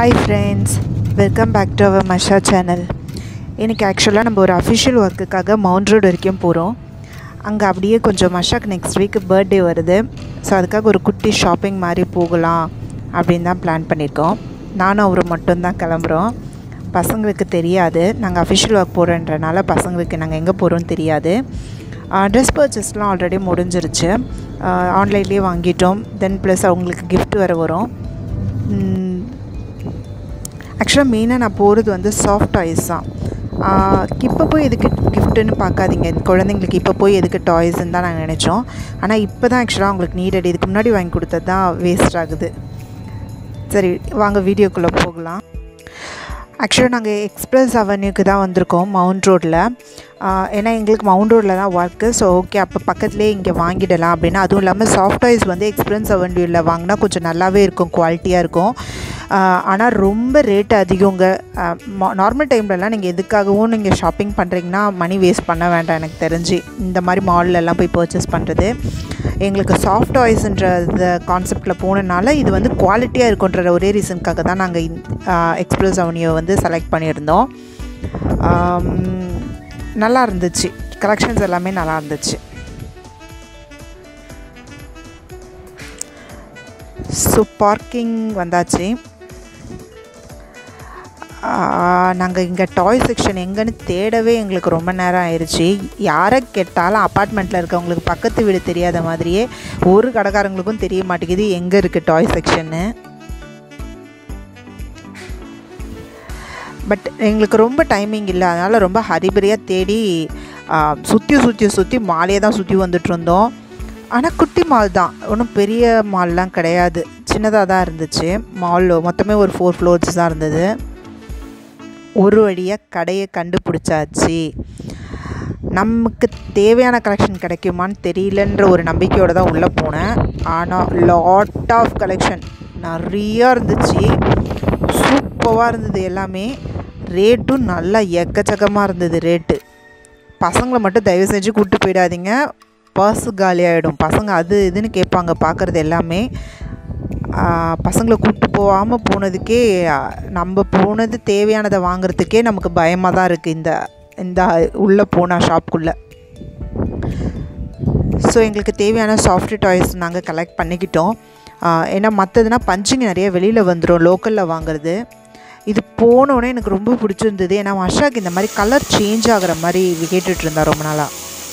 hi friends welcome back to our Masha channel இன்றைக்கி ஆக்சுவலாக நம்ம ஒரு அஃபிஷியல் ஒர்க்குக்காக மவுண்ட் ரோடு வரைக்கும் போகிறோம் அங்கே அப்படியே கொஞ்சம் மஷாக்கு நெக்ஸ்ட் வீக் பர்த்டே வருது ஸோ அதுக்காக ஒரு குட்டி ஷாப்பிங் மாதிரி போகலாம் அப்படின்னு தான் பிளான் பண்ணியிருக்கோம் நானும் அவரும் மட்டும்தான் கிளம்புறோம் பசங்களுக்கு தெரியாது நாங்கள் அஃபிஷியல் ஒர்க் போகிறோன்றனால பசங்களுக்கு நாங்கள் எங்கே போகிறோன்னு தெரியாது ட்ரெஸ் பர்ச்சேஸ்லாம் ஆல்ரெடி முடிஞ்சிருச்சு ஆன்லைன்லேயே வாங்கிட்டோம் தென் ப்ளஸ் அவங்களுக்கு gift வர வரும் ஆக்சுவலாக மெயினாக நான் போகிறது வந்து சாஃப்ட் டாய்ஸ் தான் இப்போ போய் எதுக்கு கிஃப்ட்டுன்னு பார்க்காதீங்க குழந்தைங்களுக்கு இப்போ போய் எதுக்கு டாய்ஸ்ன்னு தான் நாங்கள் நினச்சோம் ஆனால் இப்போ தான் ஆக்சுவலாக அவங்களுக்கு நீடட் இதுக்கு முன்னாடி வாங்கி கொடுத்தது தான் வேஸ்ட் ஆகுது சரி வாங்க வீடியோக்குள்ளே போகலாம் ஆக்சுவலாக நாங்கள் எக்ஸ்பிரஸ் அவென்யூக்கு தான் வந்திருக்கோம் மவுண்ட் ரோட்டில் ஏன்னா எங்களுக்கு மவுண்ட் ரோட்டில் தான் ஒர்க்கு ஸோ ஓகே அப்போ பக்கத்துலேயே இங்கே வாங்கிடலாம் அப்படின்னா அதுவும் இல்லாமல் சாஃப்ட் டாய்ஸ் வந்து எக்ஸ்பிரஸ் அவென்யூவில் வாங்கினா கொஞ்சம் நல்லாவே இருக்கும் குவாலிட்டியாக இருக்கும் ஆனால் ரொம்ப ரேட் அதிகங்க நார்மல் டைம்லலாம் நீங்கள் எதுக்காகவும் நீங்கள் ஷாப்பிங் பண்ணுறீங்கன்னா மணி வேஸ்ட் பண்ண வேண்டாம் எனக்கு தெரிஞ்சு இந்த மாதிரி மால்லலாம் போய் பர்ச்சேஸ் பண்ணுறது எங்களுக்கு சாஃப்ட் டாய்ஸ்ன்ற இந்த கான்செப்டில் போனனால இது வந்து குவாலிட்டியாக இருக்குன்ற ஒரே ரீசனுக்காக தான் நாங்கள் எக்ஸ்பிரஸ் அவனியை வந்து செலக்ட் பண்ணியிருந்தோம் நல்லா இருந்துச்சு கலெக்ஷன்ஸ் எல்லாமே நல்லா இருந்துச்சு ஸோ பார்க்கிங் வந்தாச்சு நாங்கள் இங்கே டாய் செக்ஷன் எங்கேன்னு தேடவே எங்களுக்கு ரொம்ப நேரம் ஆயிடுச்சு யாரை கேட்டாலும் அப்பார்ட்மெண்ட்டில் இருக்கவங்களுக்கு பக்கத்து வீடு தெரியாத மாதிரியே ஒரு கடைக்காரங்களுக்கும் தெரிய மாட்டேங்குது எங்கே இருக்குது டாய் செக்ஷன்னு பட் எங்களுக்கு ரொம்ப டைமிங் இல்லை அதனால் ரொம்ப ஹரிபரியாக தேடி சுற்றி சுற்றி சுற்றி மாலையே தான் சுற்றி வந்துட்டு இருந்தோம் ஆனால் குட்டி மால் தான் ஒன்றும் பெரிய மால்லாம் கிடையாது சின்னதாக தான் இருந்துச்சு மால் மொத்தமே ஒரு ஃபோர் ஃப்ளோர்ஸ் தான் இருந்தது ஒரு வழியாக கடையை கண்டுபிடிச்சாச்சு நமக்கு தேவையான கலெக்ஷன் கிடைக்குமான்னு தெரியலன்ற ஒரு நம்பிக்கையோடு தான் உள்ளே போனேன் ஆனால் லாட் ஆஃப் கலெக்ஷன் நிறையா இருந்துச்சு சூப்பராக இருந்தது எல்லாமே ரேட்டும் நல்லா எக்கச்சக்கமாக இருந்தது ரேட்டு பசங்களை மட்டும் தயவு செஞ்சு கூப்பிட்டு போயிடாதீங்க பர்ஸு காலியாகிடும் பசங்க அது இதுன்னு கேட்பாங்க பார்க்குறது எல்லாமே பசங்களை கூப்பிட்டு போகாமல் போனதுக்கே நம்ம போனது தேவையானதை வாங்குறதுக்கே நமக்கு பயமாக தான் இருக்குது இந்த இந்த உள்ளே போனால் ஷாப்புக்குள்ளே ஸோ எங்களுக்கு தேவையான சாஃப்ட் டாய்ஸ் நாங்கள் கலெக்ட் பண்ணிக்கிட்டோம் ஏன்னா மற்றதுனா பஞ்சிங் நிறைய வெளியில் வந்துடும் லோக்கலில் வாங்குறது இது போனோடனே எனக்கு ரொம்ப பிடிச்சிருந்தது ஏன்னா மஷாக்கு இந்த மாதிரி கலர் சேஞ்ச் ஆகிற மாதிரி கேட்டுட்டு இருந்தா ரொம்ப நாளாக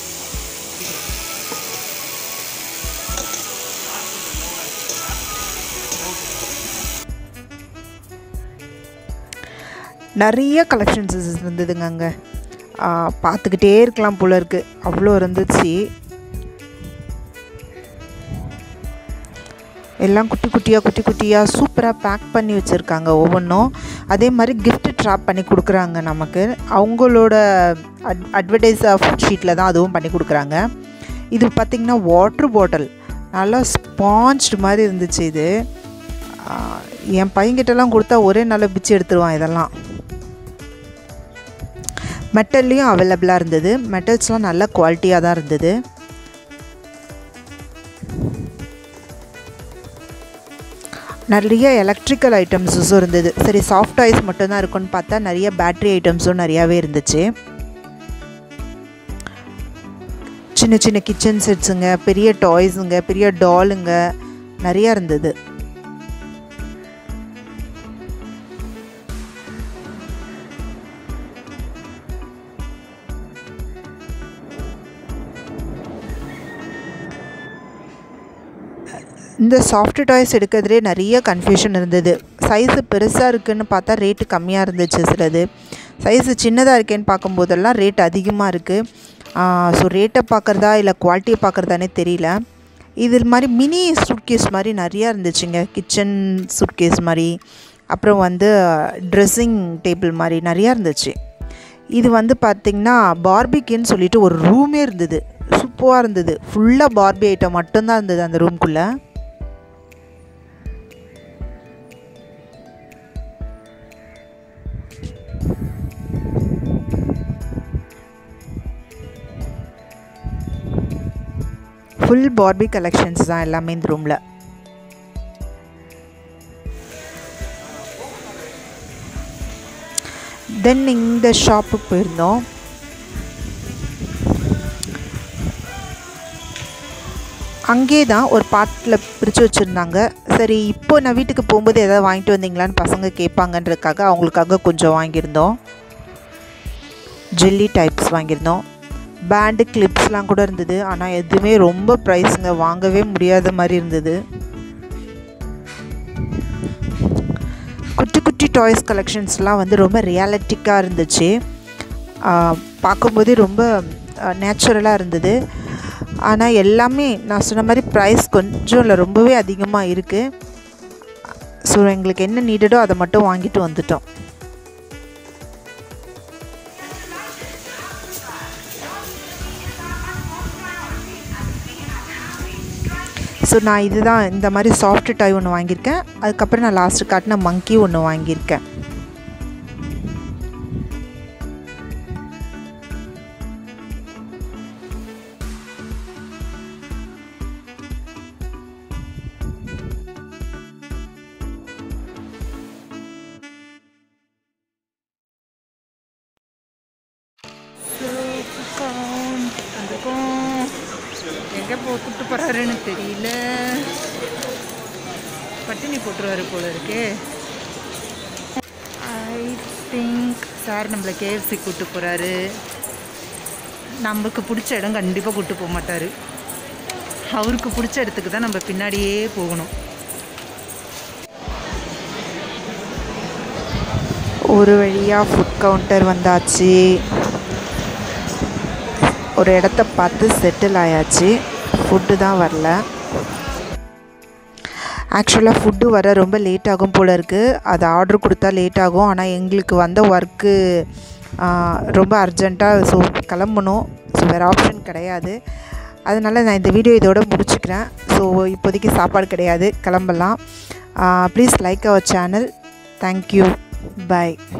நிறைய கலெக்ஷன்ஸ் இருந்ததுங்க அங்கே பார்த்துக்கிட்டே இருக்கலாம் போல இருக்குது அவ்வளோ இருந்துச்சு எல்லாம் குட்டி குட்டியாக குட்டி குட்டியாக சூப்பராக பேக் பண்ணி வச்சுருக்காங்க ஒவ்வொன்றும் அதே மாதிரி கிஃப்ட் ட்ராப் பண்ணி கொடுக்குறாங்க நமக்கு அவங்களோட அட் அட்வர்டைஸ் ஃபுட் ஷீட்டில் தான் அதுவும் பண்ணி கொடுக்குறாங்க இது பார்த்திங்கன்னா வாட்ரு பாட்டில் நல்லா ஸ்பாஞ்ச் மாதிரி இருந்துச்சு இது என் பையன்கிட்டலாம் கொடுத்தா ஒரே நாளில் பிச்சு எடுத்துருவான் இதெல்லாம் மெட்டல்லையும் அவைலபிளாக இருந்தது மெட்டல்ஸ்லாம் நல்ல குவாலிட்டியாக தான் இருந்தது நிறைய எலக்ட்ரிக்கல் ஐட்டம்ஸும் இருந்தது சரி சாஃப்ட் டாய்ஸ் மட்டும்தான் இருக்குன்னு பார்த்தா நிறைய பேட்ரி ஐட்டம்ஸும் நிறையாவே இருந்துச்சு சின்ன சின்ன கிச்சன் செட்ஸுங்க பெரிய டாய்ஸுங்க பெரிய டாலுங்க நிறையா இருந்தது இந்த சாஃப்ட் டாய்ஸ் எடுக்கிறதுலே நிறைய கன்ஃபியூஷன் இருந்தது சைஸு பெருசாக இருக்குதுன்னு பார்த்தா ரேட்டு கம்மியாக இருந்துச்சு சிலது சைஸு சின்னதாக இருக்கேன்னு பார்க்கும்போதெல்லாம் ரேட் அதிகமாக இருக்குது ஸோ ரேட்டை பார்க்குறதா இல்லை குவாலிட்டியை பார்க்குறதானே தெரியல இது மாதிரி மினி சூட்கேஸ் மாதிரி நிறையா இருந்துச்சுங்க கிச்சன் சூட்கேஸ் மாதிரி அப்புறம் வந்து ட்ரெஸ்ஸிங் டேபிள் மாதிரி நிறையா இருந்துச்சு இது வந்து பார்த்திங்கன்னா பார்பிக்குன்னு சொல்லிட்டு ஒரு ரூமே இருந்தது சூப்பராக இருந்தது ஃபுல்லாக பார்பி ஐட்டம் மட்டும்தான் இருந்தது அந்த ரூம்குள்ளே ஃபுல் பார்பி கலெக்ஷன்ஸ் தான் எல்லாமே இந்த ரூமில் தென் இந்த ஷாப்புக்கு போயிருந்தோம் அங்கே தான் ஒரு பாட்டில் பிரித்து வச்சுருந்தாங்க சரி இப்போ நான் வீட்டுக்கு போகும்போது எதாவது வாங்கிட்டு வந்தீங்களான்னு பசங்க கேட்பாங்கன்றதுக்காக அவங்களுக்காக கொஞ்சம் வாங்கியிருந்தோம் ஜெல்லி டைப்ஸ் வாங்கியிருந்தோம் பேண்டு கிளிப்ஸ்லாம் கூட இருந்தது ஆனால் எதுவுமே ரொம்ப ப்ரைஸுங்க வாங்கவே முடியாத மாதிரி இருந்தது குட்டி குட்டி டாய்ஸ் கலெக்ஷன்ஸ்லாம் வந்து ரொம்ப ரியாலிட்டிக்காக இருந்துச்சு பார்க்கும்போதே ரொம்ப நேச்சுரலாக இருந்தது ஆனால் எல்லாமே நான் சொன்ன மாதிரி ப்ரைஸ் கொஞ்சம் இல்லை ரொம்பவே அதிகமாக இருக்குது ஸோ எங்களுக்கு என்ன நீடடோ அதை மட்டும் வாங்கிட்டு வந்துட்டோம் ஸோ நான் இதுதான் இந்த மாதிரி சாஃப்ட் டாய் ஒன்று வாங்கியிருக்கேன் அதுக்கப்புறம் நான் லாஸ்ட்டு காட்டின மங்கி ஒன்று வாங்கியிருக்கேன் எங்கே போ கூப்பிட்டு போகிறாருன்னு தெரியல பட்டினி போட்டுருவாரு போல இருக்கே ஐ திங்க் சார் நம்மளை கேஎஃப்சி கூப்பிட்டு போகிறாரு நம்மளுக்கு பிடிச்ச இடம் கண்டிப்பாக கூப்பிட்டு போக மாட்டார் அவருக்கு பிடிச்ச இடத்துக்கு தான் நம்ம பின்னாடியே போகணும் ஒரு வழியாக ஃபுட் கவுண்டர் வந்தாச்சு ஒரு இடத்த பார்த்து செட்டில் ஆயாச்சு ஃபுட்டு தான் வரல ஆக்சுவலாக ஃபுட்டு வர ரொம்ப லேட் ஆகும் போல் இருக்குது அது ஆர்டர் கொடுத்தா லேட் ஆகும் ஆனால் எங்களுக்கு வந்த ஒர்க்கு ரொம்ப அர்ஜெண்ட்டாக ஸோ கிளம்பணும் ஸோ வேறு ஆப்ஷன் கிடையாது அதனால் நான் இந்த வீடியோ இதோட முடிச்சுக்கிறேன் ஸோ இப்போதைக்கு சாப்பாடு கிடையாது கிளம்பலாம் please like our channel thank you bye